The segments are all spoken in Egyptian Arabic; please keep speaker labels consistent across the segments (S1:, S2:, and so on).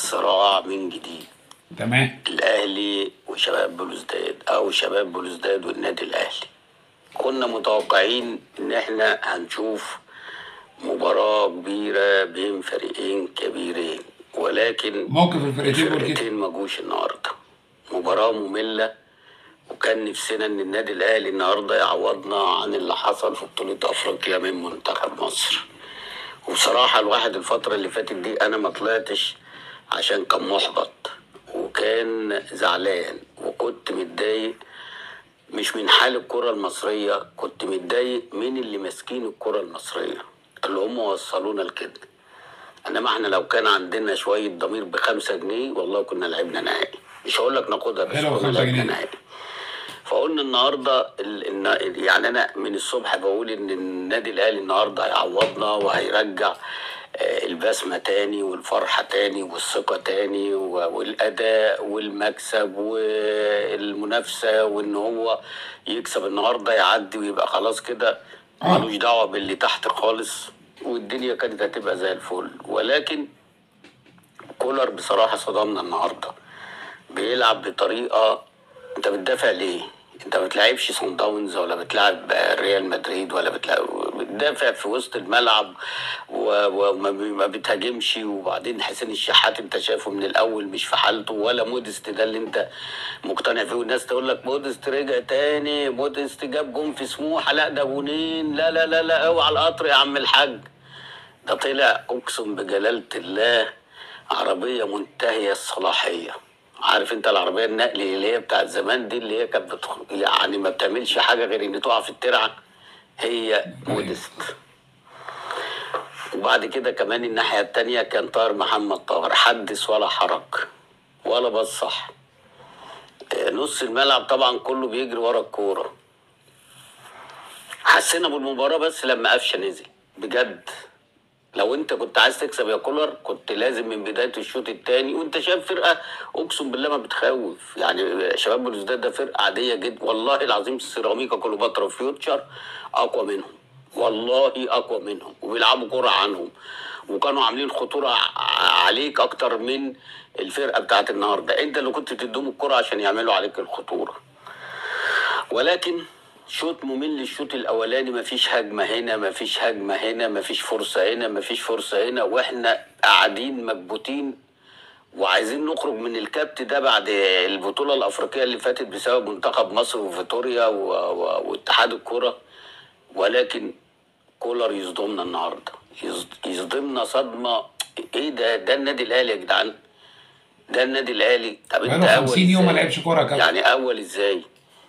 S1: الصراع من جديد
S2: تمام
S1: الاهلي وشباب بلوزداد او شباب بلوزداد والنادي الاهلي كنا متوقعين ان احنا هنشوف مباراة كبيرة بين فريقين كبيرين ولكن
S2: موقف الفرقتين دول كده
S1: الفرقتين ما جوش النهارده مباراة مملة وكان نفسنا ان النادي الاهلي النهارده يعوضنا عن اللي حصل في بطولة افريقيا من منتخب مصر وبصراحة الواحد الفترة اللي فاتت دي انا ما طلعتش عشان كان محبط وكان زعلان وكنت متضايق مش من حال الكرة المصرية كنت متضايق من اللي ماسكين الكرة المصرية اللي هم وصلونا لكده انما احنا لو كان عندنا شوية ضمير بخمسة جنيه والله كنا لعبنا نهائي مش هقول لك ناخدها بس
S2: حلو
S1: كنا
S2: خمسة
S1: لعبنا
S2: جنيه.
S1: نهائي فقلنا النهارده ال- ال- يعني انا من الصبح بقول ان النادي الاهلي النهارده هيعوضنا وهيرجع آه، البسمه تاني والفرحه تاني والثقه تاني و- والاداء والمكسب والمنافسه وان هو يكسب النهارده يعدي ويبقى خلاص كده
S2: آه.
S1: ملوش دعوه باللي تحت خالص والدنيا كانت هتبقى زي الفل ولكن كولر بصراحه صدمنا النهارده بيلعب بطريقه انت بتدافع ليه؟ انت ما بتلعبش صن داونز ولا بتلعب ريال مدريد ولا بتلعب بتدافع في وسط الملعب و- وما بي- ما بتهاجمش وبعدين حسين الشحات انت شايفه من الاول مش في حالته ولا مودست ده اللي انت مقتنع فيه والناس تقول لك مودست رجع تاني مودست جاب جون في سموحه لا ده جونين لا لا لا لا اوعى القطر يا عم الحاج ده طلع اقسم بجلاله الله عربيه منتهيه الصلاحيه عارف انت العربيه النقل اللي هي بتاعت زمان دي اللي هي كانت بتخ... يعني ما بتعملش حاجه غير ان تقع في الترعه هي مودست وبعد كده كمان الناحيه التانية كان طاهر محمد طاهر حدث ولا حرج ولا بصح اه، نص الملعب طبعا كله بيجري ورا الكوره حسينا بالمباراه بس لما قفشه نزل بجد لو انت كنت عايز تكسب يا كولر كنت لازم من بدايه الشوط الثاني وانت شايف فرقه اقسم بالله ما بتخوف يعني شباب بلوزداد ده فرقه عاديه جدا والله العظيم سيراميكا كليوباترا وفيوتشر اقوى منهم والله اقوى منهم وبيلعبوا كرة عنهم وكانوا عاملين خطوره ع- عليك اكتر من الفرقه بتاعت النهارده انت اللي كنت بتديهم الكرة عشان يعملوا عليك الخطوره ولكن شوط ممل الشوط الاولاني مفيش هجمه هنا مفيش هجمه هنا مفيش فرصه هنا مفيش فرصه هنا واحنا قاعدين مكبوتين وعايزين نخرج من الكبت ده بعد البطوله الافريقيه اللي فاتت بسبب منتخب مصر وفيتوريا و... و... واتحاد الكره ولكن كولر يصدمنا النهارده يصد- يصدمنا صدمه ايه ده ده النادي الاهلي يا جدعان ده النادي الاهلي طب انت
S2: بقاله
S1: اول
S2: 50 يوم ما
S1: إزاي؟
S2: لعبش كورة يا كابتن.
S1: يعني اول ازاي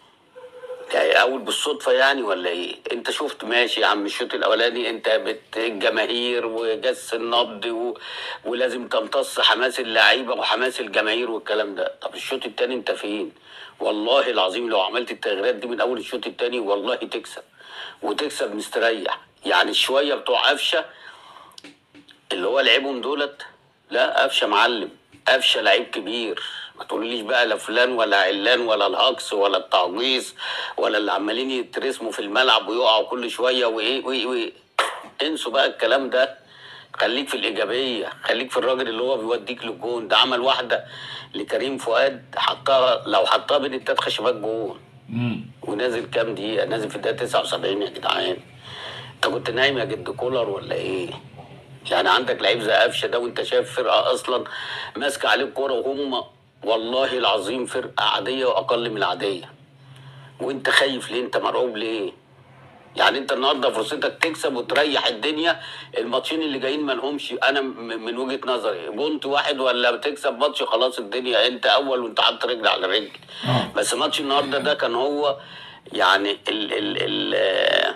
S1: يعني اول بالصدفه يعني ولا ايه انت شفت ماشي يا عم الشوط الاولاني انت بت الجماهير وجس النبض و... ولازم تمتص حماس اللعيبه وحماس الجماهير والكلام ده طب الشوط الثاني انت فين والله العظيم لو عملت التغييرات دي من اول الشوط الثاني والله تكسب وتكسب مستريح يعني شويه بتوع قفشه اللي هو لعبهم دولت لا قفشه معلم قفشه لعيب كبير ما تقوليش بقى لا فلان ولا علان ولا الهجص ولا التعويض ولا اللي عمالين يترسموا في الملعب ويقعوا كل شويه وايه وايه وايه انسوا بقى الكلام ده خليك في الايجابيه خليك في الراجل اللي هو بيوديك للجون ده عمل واحده لكريم فؤاد حطها لو حطها بين التلات خشبات جون
S2: امم
S1: ونازل كام دقيقة نازل في الدقيقة 79 يا جدعان انت كنت نايم يا جد كولر ولا ايه؟ يعني عندك لعيب زي قفشه ده وانت شايف فرقة اصلا ماسكة عليك كورة وهم والله العظيم فرقة عادية واقل من العادية وانت خايف ليه؟ انت مرعوب ليه؟ يعني انت النهارده فرصتك تكسب وتريح الدنيا الماتشين اللي جايين ما لهمش انا م- من وجهه نظري بونت واحد ولا بتكسب ماتش خلاص الدنيا انت اول وانت حاطط رجل على رجل
S2: اه
S1: بس ماتش النهارده ده كان هو يعني ال ال ال آه،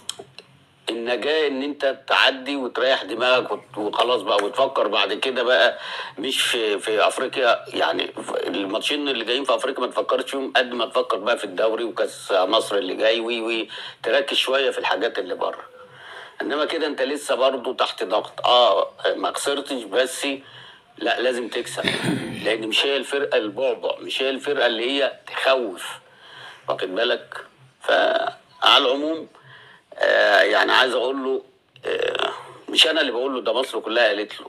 S1: النجاة ان انت تعدي وتريح دماغك وت- وخلاص بقى وتفكر بعد كده بقى مش في في افريقيا يعني ف- الماتشين اللي جايين في افريقيا ما تفكرش فيهم قد ما تفكر بقى في الدوري وكاس مصر اللي جاي وي وي تركز شويه في الحاجات اللي بره انما كده انت لسه برضه تحت ضغط اه ما خسرتش بس لا لازم تكسب لان مش هي الفرقه البعبع مش هي الفرقه اللي هي تخوف واخد بالك فعلى العموم آه يعني عايز اقول له آه مش انا اللي بقول له ده مصر كلها قالت له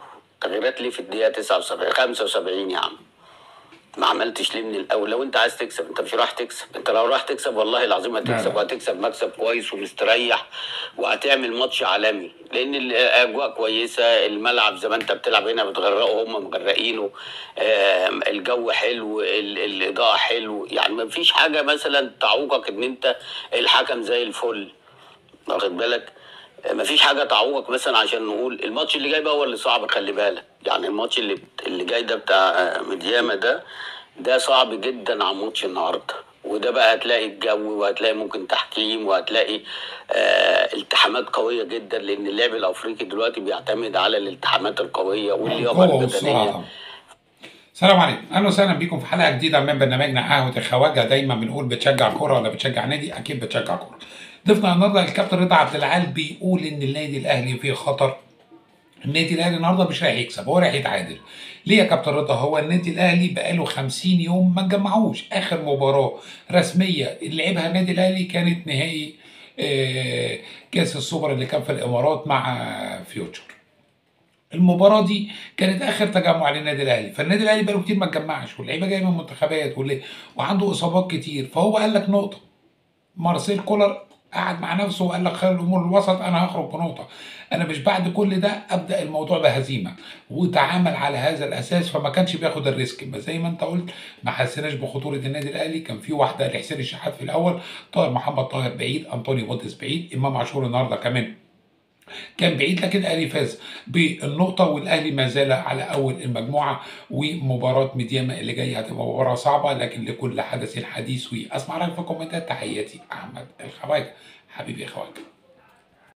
S1: تغييرات ليه في الدقيقه 79 75 يا عم ما عملتش ليه من الاول لو انت عايز تكسب انت مش رايح تكسب انت لو رايح تكسب والله العظيم
S2: لا،
S1: هتكسب
S2: لا.
S1: وهتكسب مكسب كويس ومستريح وهتعمل ماتش عالمي لان الاجواء كويسه الملعب زي ما انت بتلعب هنا بتغرقوا هم مغرقينه آم، الجو حلو ال- الاضاءه حلو يعني ما فيش حاجه مثلا تعوقك ان انت الحكم زي الفل واخد بالك مفيش حاجه تعوقك مثلا عشان نقول الماتش اللي جاي بقى هو اللي صعب خلي بالك يعني الماتش اللي اللي جاي ده بتاع مدياما ده ده صعب جدا عن ماتش النهارده وده بقى هتلاقي الجو وهتلاقي ممكن تحكيم وهتلاقي آه التحامات قويه جدا لان اللعب الافريقي دلوقتي بيعتمد على الالتحامات القويه واللياقه
S2: القوة والسرعة
S1: البدنيه
S2: طبعا. السلام عليكم اهلا وسهلا بيكم في حلقه جديده من برنامجنا قهوه الخواجه دايما بنقول بتشجع كوره ولا بتشجع نادي اكيد بتشجع كوره ضيفنا النهارده الكابتن رضا عبد العال بيقول ان النادي الاهلي فيه خطر النادي الاهلي النهارده مش رايح يكسب هو رايح يتعادل ليه يا كابتن رضا هو النادي الاهلي بقاله 50 يوم ما اتجمعوش اخر مباراه رسميه اللي لعبها النادي الاهلي كانت نهائي آه، كاس السوبر اللي كان في الامارات مع فيوتشر المباراه دي كانت اخر تجمع للنادي الاهلي فالنادي الاهلي بقاله كتير ما اتجمعش واللعيبه جايه من منتخبات واللي- وعنده اصابات كتير فهو قال لك نقطه مارسيل كولر قعد مع نفسه وقال لك خير الامور الوسط انا هخرج بنقطه انا مش بعد كل ده ابدا الموضوع بهزيمه وتعامل على هذا الاساس فما كانش بياخد الريسك بس زي ما انت قلت ما حسيناش بخطوره النادي الاهلي كان في واحده لحسين الشحات في الاول طاهر محمد طاهر بعيد انطوني بودس بعيد امام عاشور النهارده كمان كان بعيد لكن الاهلي فاز بالنقطه والاهلي ما زال على اول المجموعه ومباراه ميدياما اللي جايه هتبقى مباراه صعبه لكن لكل حدث حديث واسمع رايك في الكومنتات تحياتي احمد الخواجه حبيبي يا خواجه